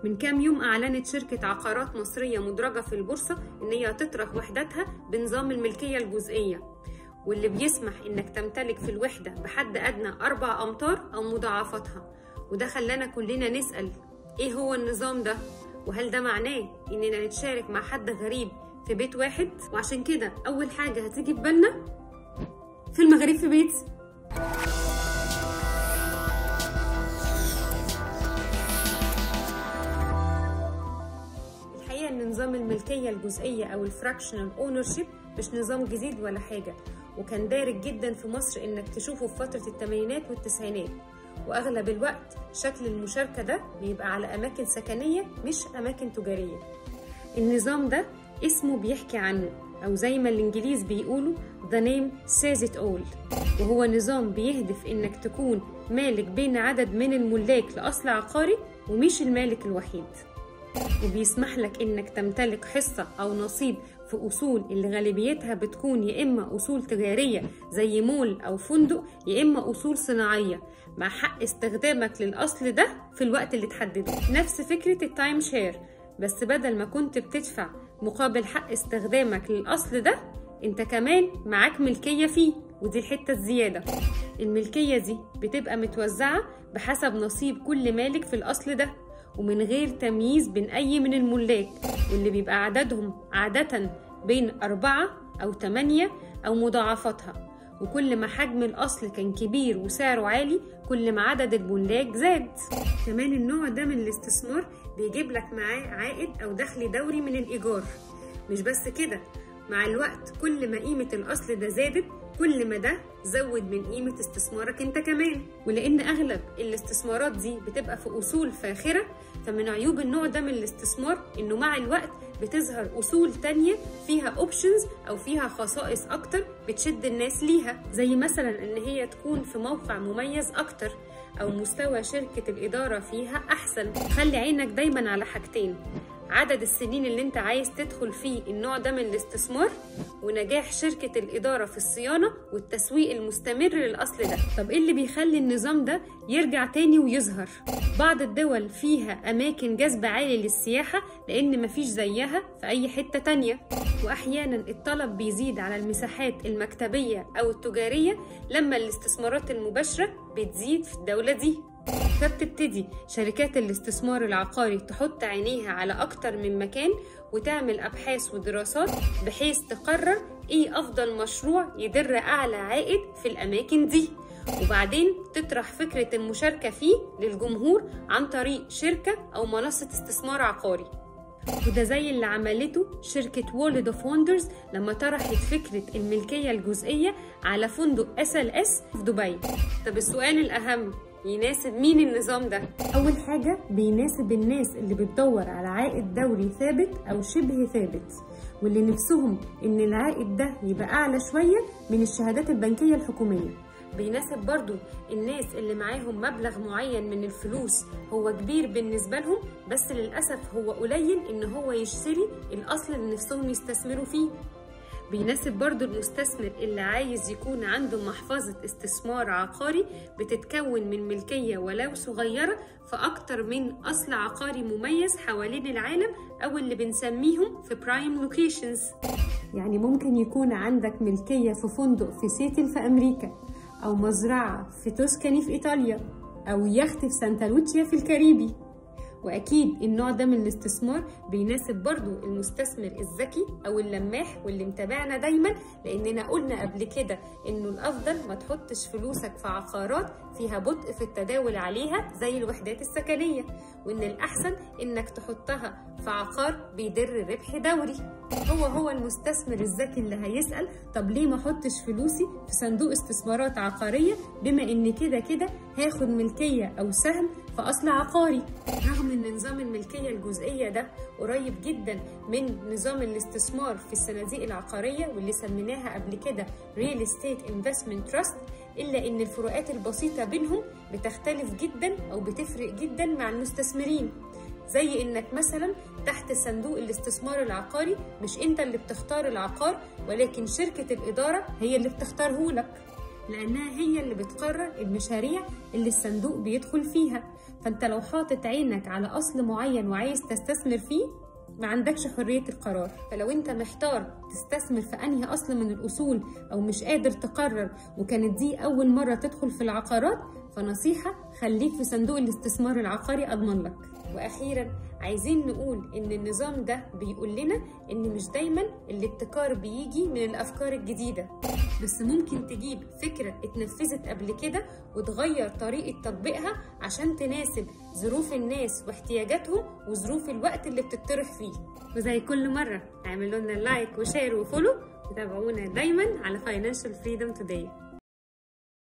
من كام يوم أعلنت شركة عقارات مصرية مدرجة في البورصة إن هي تطرح وحداتها بنظام الملكية الجزئية واللي بيسمح إنك تمتلك في الوحدة بحد أدنى أربع أمتار أو مضاعفاتها وده خلانا كلنا نسأل إيه هو النظام ده؟ وهل ده معناه إننا نتشارك مع حد غريب في بيت واحد؟ وعشان كده أول حاجة هتيجي في بالنا فيلم غريب في بيتي الحقيقة إن نظام الملكية الجزئية أو الفراكشنال اونرشيب مش نظام جديد ولا حاجة وكان دارج جدا في مصر إنك تشوفه في فترة الثمانينات والتسعينات وأغلب الوقت شكل المشاركة ده بيبقى على أماكن سكنية مش أماكن تجارية النظام ده اسمه بيحكي عنه أو زي ما الإنجليز بيقولوا The name says it all وهو نظام بيهدف إنك تكون مالك بين عدد من الملاك لأصل عقاري ومش المالك الوحيد وبيسمح لك إنك تمتلك حصة أو نصيب في أصول اللي غالبيتها بتكون يا إما أصول تجارية زي مول أو فندق يا إما أصول صناعية مع حق استخدامك للأصل ده في الوقت اللي تحدده نفس فكرة التايم شير بس بدل ما كنت بتدفع مقابل حق استخدامك للأصل ده انت كمان معاك ملكية فيه ودي الحتة الزيادة الملكية دي بتبقى متوزعة بحسب نصيب كل مالك في الأصل ده ومن غير تمييز بين أي من الملاك واللي بيبقى عددهم عادة بين أربعة أو تمانية أو مضاعفاتها وكل ما حجم الأصل كان كبير وسعره عالي كل ما عدد الملاك زاد كمان النوع ده من الاستثمار بيجيب لك معاه عائد أو دخل دوري من الإيجار مش بس كده مع الوقت كل ما قيمة الأصل ده زادت كل ما ده زود من قيمة استثمارك انت كمان ولأن أغلب الاستثمارات دي بتبقى في أصول فاخرة فمن عيوب النوع ده من الاستثمار إنه مع الوقت بتظهر أصول تانية فيها اوبشنز أو فيها خصائص أكتر بتشد الناس ليها زي مثلا إن هي تكون في موقع مميز أكتر أو مستوى شركة الإدارة فيها أحسن خلي عينك دايما على حاجتين عدد السنين اللي انت عايز تدخل فيه النوع ده من الاستثمار ونجاح شركة الإدارة في الصيانة والتسويق المستمر للأصل ده طب إيه اللي بيخلي النظام ده يرجع تاني ويظهر بعض الدول فيها أماكن جذب عالي للسياحة لأن مفيش زيها في أي حتة تانية وأحيانا الطلب بيزيد على المساحات المكتبية أو التجارية لما الاستثمارات المباشرة بتزيد في الدولة دي فبتبتدي شركات الاستثمار العقاري تحط عينيها على أكتر من مكان وتعمل أبحاث ودراسات بحيث تقرر إيه أفضل مشروع يدر أعلى عائد في الأماكن دي وبعدين تطرح فكرة المشاركة فيه للجمهور عن طريق شركة أو منصة استثمار عقاري وده زي اللي عملته شركة وولد اوف وندرز لما طرحت فكرة الملكية الجزئية على فندق اس ال اس في دبي طب السؤال الأهم يناسب مين النظام ده؟ أول حاجة بيناسب الناس اللي بتدور على عائد دوري ثابت أو شبه ثابت واللي نفسهم إن العائد ده يبقى أعلى شوية من الشهادات البنكية الحكومية بيناسب برضو الناس اللي معاهم مبلغ معين من الفلوس هو كبير بالنسبة لهم بس للأسف هو قليل إن هو يشتري الأصل اللي نفسهم يستثمروا فيه بيناسب برضو المستثمر اللي عايز يكون عنده محفظة استثمار عقاري بتتكون من ملكية ولو صغيرة في أكتر من أصل عقاري مميز حوالين العالم أو اللي بنسميهم في برايم لوكيشنز يعني ممكن يكون عندك ملكية في فندق في سيتل في أمريكا أو مزرعة في توسكاني في إيطاليا أو يخت في سانتا لوتشيا في الكاريبي واكيد النوع ده من الاستثمار بيناسب برضو المستثمر الذكي او اللماح واللي متابعنا دايما لاننا قلنا قبل كده انه الافضل ما تحطش فلوسك في عقارات فيها بطء في التداول عليها زي الوحدات السكنيه وان الاحسن انك تحطها في عقار بيدر ربح دوري هو هو المستثمر الذكي اللي هيسال طب ليه ما احطش فلوسي في صندوق استثمارات عقاريه بما ان كده كده هاخد ملكيه او سهم في اصل عقاري رغم ان نظام الملكيه الجزئيه ده قريب جدا من نظام الاستثمار في الصناديق العقاريه واللي سميناها قبل كده ريل استيت انفستمنت تراست الا ان الفروقات البسيطه بينهم بتختلف جدا او بتفرق جدا مع المستثمرين زي انك مثلا تحت صندوق الاستثمار العقاري مش انت اللي بتختار العقار ولكن شركه الاداره هي اللي بتختاره لك لانها هي اللي بتقرر المشاريع اللي الصندوق بيدخل فيها فانت لو حاطط عينك على اصل معين وعايز تستثمر فيه ما عندكش حرية القرار فلو انت محتار تستثمر في انهي اصل من الاصول او مش قادر تقرر وكانت دي اول مرة تدخل في العقارات فنصيحة خليك في صندوق الاستثمار العقاري اضمن لك واخيرا عايزين نقول ان النظام ده بيقول لنا ان مش دايما الابتكار بيجي من الافكار الجديده بس ممكن تجيب فكره اتنفذت قبل كده وتغير طريقه تطبيقها عشان تناسب ظروف الناس واحتياجاتهم وظروف الوقت اللي بتطرح فيه وزي كل مره اعملوا لنا لايك وشير وفولو وتابعونا دايما على Financial Freedom Today